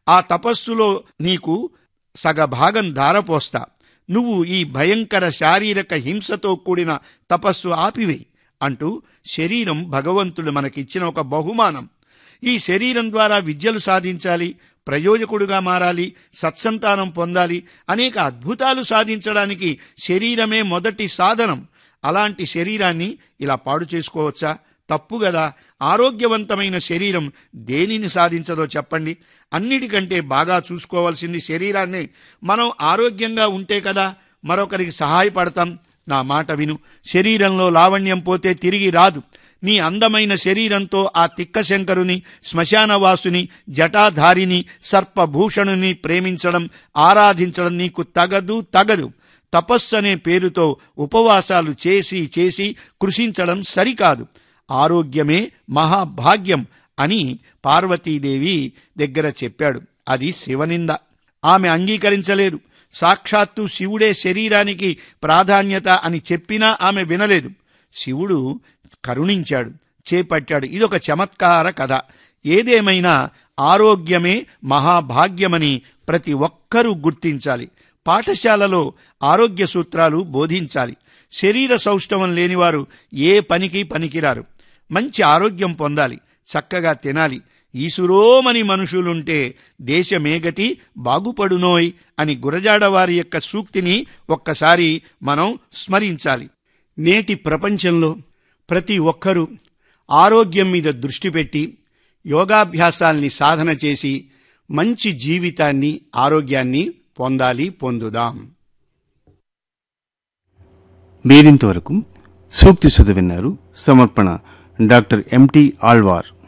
ఆ తపస్సులో నీకు సగభాగం ధారపోస్తా నువ్వు ఈ భయంకర శారీరక హింసతో కూడిన తపస్సు ఆపివేయి అంటూ శరీరం భగవంతుడు మనకిచ్చిన ఒక బహుమానం ఈ శరీరం ద్వారా విద్యలు సాధించాలి ప్రయోజకుడుగా మారాలి సత్సంతానం పొందాలి అనేక అద్భుతాలు సాధించడానికి శరీరమే మొదటి సాధనం అలాంటి శరీరాన్ని ఇలా పాడు చేసుకోవచ్చా తప్పు గదా ఆరోగ్యవంతమైన శరీరం దేనిని సాధించదో చెప్పండి అన్నిటికంటే బాగా చూసుకోవాల్సింది శరీరాన్ని మనం ఆరోగ్యంగా ఉంటే కదా మరొకరికి సహాయపడతాం నా మాట విను శరీరంలో లావణ్యం పోతే తిరిగి రాదు నీ అందమైన శరీరంతో ఆ తిక్కశంకరుని శ్మశానవాసుని జటాధారిని సర్పభూషణుని ప్రేమించడం ఆరాధించడం నీకు తగదు తగదు తపస్సు అనే పేరుతో ఉపవాసాలు చేసి చేసి కృషించడం సరికాదు ఆరోగ్యమే మహాభాగ్యం అని పార్వతీదేవి దగ్గర చెప్పాడు అది శివనింద ఆమె అంగీకరించలేదు సాక్షాత్తు శివుడే శరీరానికి ప్రాధాన్యత అని చెప్పినా ఆమె వినలేదు శివుడు కరుణించాడు చేపట్టాడు ఇదొక చమత్కార కథ ఏదేమైనా ఆరోగ్యమే మహాభాగ్యమని ప్రతి ఒక్కరూ గుర్తించాలి పాఠశాలలో ఆరోగ్య సూత్రాలు బోధించాలి శరీర సౌష్ఠవం లేనివారు ఏ పనికి పనికిరారు మంచి ఆరోగ్యం పొందాలి చక్కగా తినాలి ఈసురోమని మనుషులుంటే దేశమేగతి బాగుపడునోయ్ అని గురజాడవారి యొక్క సూక్తిని ఒక్కసారి మనం స్మరించాలి నేటి ప్రపంచంలో ప్రతి ఒక్కరూ ఆరోగ్యం మీద దృష్టి పెట్టి యోగాభ్యాసాల్ని సాధన చేసి మంచి జీవితాన్ని ఆరోగ్యాన్ని పొందాలి పొందుదాం మీరింతవరకు సూక్తి సుధ విన్నారు సమర్పణ డాక్టర్ ఎంటి ఆళ్వార్